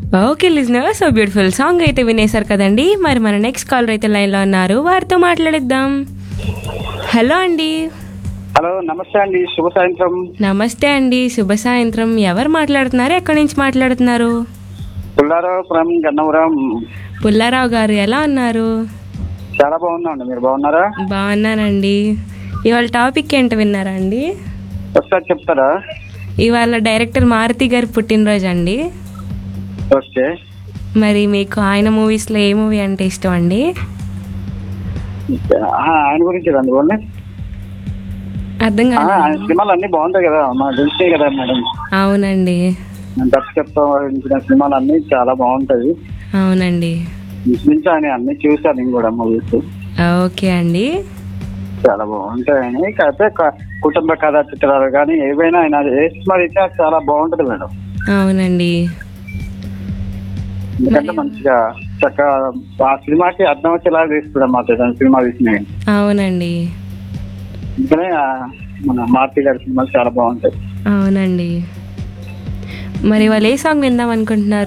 okay listener so beautiful song అయితే వినేశారు కదండి మరి మన నెక్స్ట్ కాలర్ అయితే లైన్లో ఉన్నారు వారితో మాట్లాడిద్దాం హలో అండి హలో నమస్తే అండి శుభ సాయంత్రం నమస్తే అండి శుభ సాయంత్రం ఎవరు మాట్లాడుతున్నారు ఎక్కడి నుంచి మాట్లాడుతున్నారు పుల్లారావు ఫ్రమ్ గన్నవరం పుల్లారావు గారు ఎలా ఉన్నారు చాలా బాగున్నాండి మీరు బాగున్నారా బాగున్నానండి ఇవాళ టాపిక్ ఏంటో విన్నారా అండి ఒకసారి చెప్తారా ఇవాళ డైరెక్టర్ మారుతి గారి పుట్టినరోజు అండి ఓకే మరి మీకు ఆయన మూవీస్లో ఏ మూవీ అంటే ఇష్టం అండి ఆ, ఆయన గురించి రండి ఓన్లీ అర్థం ఆ, కాదు ఆయన సినిమాలు అన్ని బాగుంటాయి కదా మా తెలిసే కదా మేడం అవునండి దర్శకత్వం వహించిన సినిమాలు అన్ని చాలా బాగుంటాయి అవునండి ఇంచుమించు ఆయన అన్ని చూసాను నేను కూడా మూవీస్ ఓకే అండి చాలా బాగుంటాయి ఆయన కాకపోతే క- కుటుంబ కథా చిత్రాలు కానీ ఏవైనా ఆయన ఏ సినిమా తీసినా చాలా బాగుంటది మేడం అవునండి ఎందుకంటే మంచిగా చక్కగా ఆ సినిమాకి అర్థం వచ్చేలా తీసుకున్నాం మా సినిమా తీసినాయి అవునండి అందుకనే ఆ మన మార్తి గారి సినిమాలు చాలా బాగుంటాయి అవునండి మరి వాళ్ళు ఏ సాంగ్ విందాం అనుకుంటున్నారు